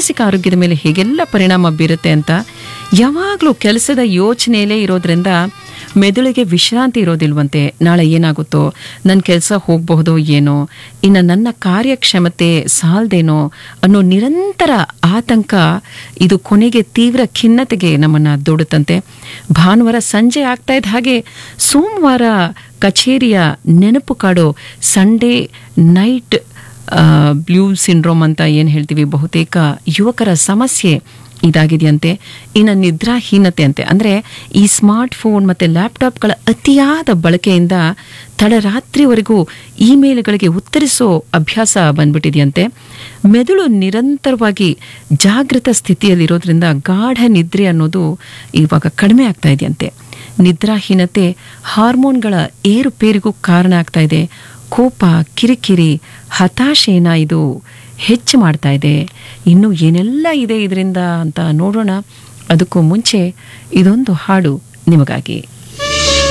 ಮಾನಸಿಕ ಆರೋಗ್ಯದ ಮೇಲೆ ಹೇಗೆಲ್ಲ ಪರಿಣಾಮ ಬೀರುತ್ತೆ ಅಂತ ಯಾವಾಗಲೂ ಕೆಲಸದ ಯೋಚನೆಯಲ್ಲೇ ಇರೋದ್ರಿಂದ ಮೆದುಳಿಗೆ ವಿಶ್ರಾಂತಿ ಇರೋದಿಲ್ವಂತೆ ನಾಳೆ ಏನಾಗುತ್ತೋ ನನ್ನ ಕೆಲಸ ಹೋಗಬಹುದೋ ಏನೋ ಇನ್ನು ನನ್ನ ಕಾರ್ಯಕ್ಷಮತೆ ಸಾಲದೇನೋ ಅನ್ನೋ ನಿರಂತರ ಆತಂಕ ಇದು ಕೊನೆಗೆ ತೀವ್ರ ಖಿನ್ನತೆಗೆ ನಮ್ಮನ್ನು ದೊಡುತ್ತಂತೆ ಭಾನುವಾರ ಸಂಜೆ ಆಗ್ತಾ ಇದ್ದ ಹಾಗೆ ಸೋಮವಾರ ಕಚೇರಿಯ ನೆನಪು ಕಾಡೋ ಸಂಡೇ ನೈಟ್ ಬ್ಲೂ ಸಿಂಡ್ರೋಮ್ ಅಂತ ಏನು ಹೇಳ್ತೀವಿ ಬಹುತೇಕ ಯುವಕರ ಸಮಸ್ಯೆ ಇದಾಗಿದೆಯಂತೆ ಇನ್ನು ನಿದ್ರಾಹೀನತೆ ಅಂತೆ ಅಂದರೆ ಈ ಸ್ಮಾರ್ಟ್ ಫೋನ್ ಮತ್ತು ಲ್ಯಾಪ್ಟಾಪ್ಗಳ ಅತಿಯಾದ ಬಳಕೆಯಿಂದ ತಡರಾತ್ರಿವರೆಗೂ ಇಮೇಲ್ಗಳಿಗೆ ಉತ್ತರಿಸೋ ಅಭ್ಯಾಸ ಬಂದ್ಬಿಟ್ಟಿದೆಯಂತೆ ಮೆದುಳು ನಿರಂತರವಾಗಿ ಜಾಗೃತ ಸ್ಥಿತಿಯಲ್ಲಿರೋದ್ರಿಂದ ಗಾಢ ನಿದ್ರೆ ಅನ್ನೋದು ಇವಾಗ ಕಡಿಮೆ ಆಗ್ತಾ ಇದೆಯಂತೆ ನಿದ್ರಾಹೀನತೆ ಹಾರ್ಮೋನ್ಗಳ ಏರುಪೇರಿಗೂ ಕಾರಣ ಆಗ್ತಾ ಇದೆ ಕೋಪ ಕಿರಿಕಿರಿ ಹತಾಶೆನ ಇದು ಹೆಚ್ಚು ಮಾಡ್ತಾ ಇದೆ ಇನ್ನು ಏನೆಲ್ಲ ಇದೆ ಇದರಿಂದ ಅಂತ ನೋಡೋಣ ಅದಕ್ಕೂ ಮುಂಚೆ ಇದೊಂದು ಹಾಡು ನಿಮಗಾಗಿ